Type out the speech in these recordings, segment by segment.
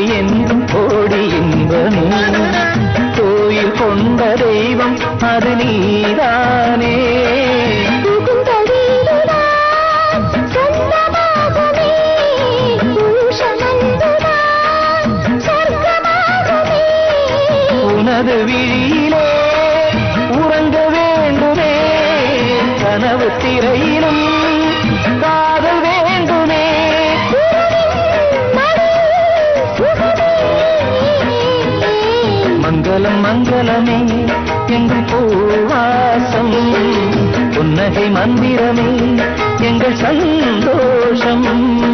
என்றும் கோடி இன்பமே கோயில் கொண்ட தெய்வம் அது நீதானே புகுந்த வீடுதான் சொந்தமாகுமே புருஷனன்புதான் சொர்க்கமாகுமே உனது விழியிலே உறங்க வேண்டுமே கனவு திரையிலும் காதல் வேண்டுமே மங்களம் மங்களமே எங்கள் பூவாசம் புன்னகை மந்திரமே எங்கள் சந்தோஷம்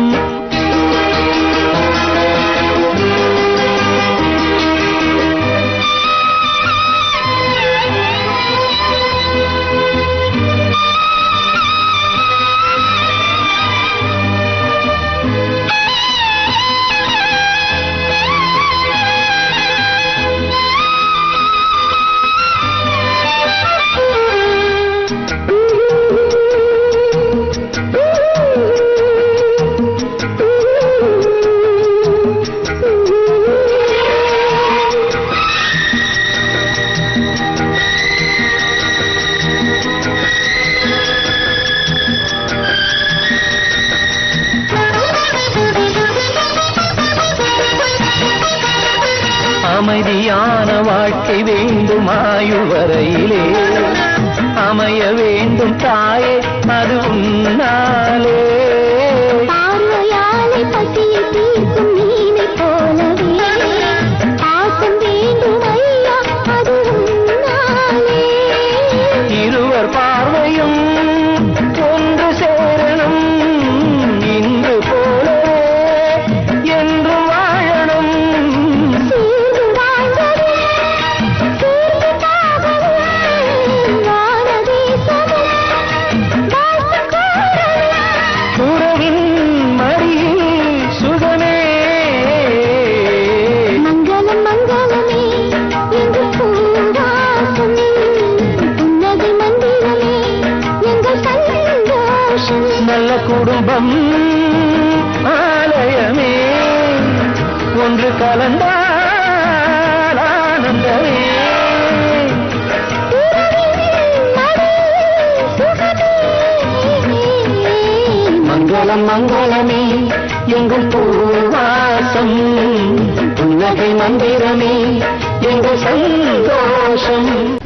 அமைதியான வாழ்க்கை வேண்டும் ஆயுள் வரையிலே அமைய வேண்டும் தாயே அது உன்னாலே பார்வையாலே பசியை தீர்க்கும் மீனைப் போலவே பாசம் வேண்டும் ஐயா அது உன்னாலே இருவர் பார்வையும் ஒன்று சேரணும் இன்று போலவே என்று வாழணும் சேர்ந்து வாழ்ந்ததே சேர்ந்து தாகவே வானதேசமும் வாழ்த்து கூறவே உறவின் மடியில் சுகமே மங்களம் மங்களமே எங்கள் பூவாசம் புன்னகை மந்திரமே எங்கள் சந்தோஷம் நல்ல குடும்பம் ஆலயமே ஒன்று கலந்தால் ஆனந்தமே மங்களம் மங்களமே எங்கள் பூவாசம் புன்னகை மந்திரமே எங்கள் சந்தோஷம்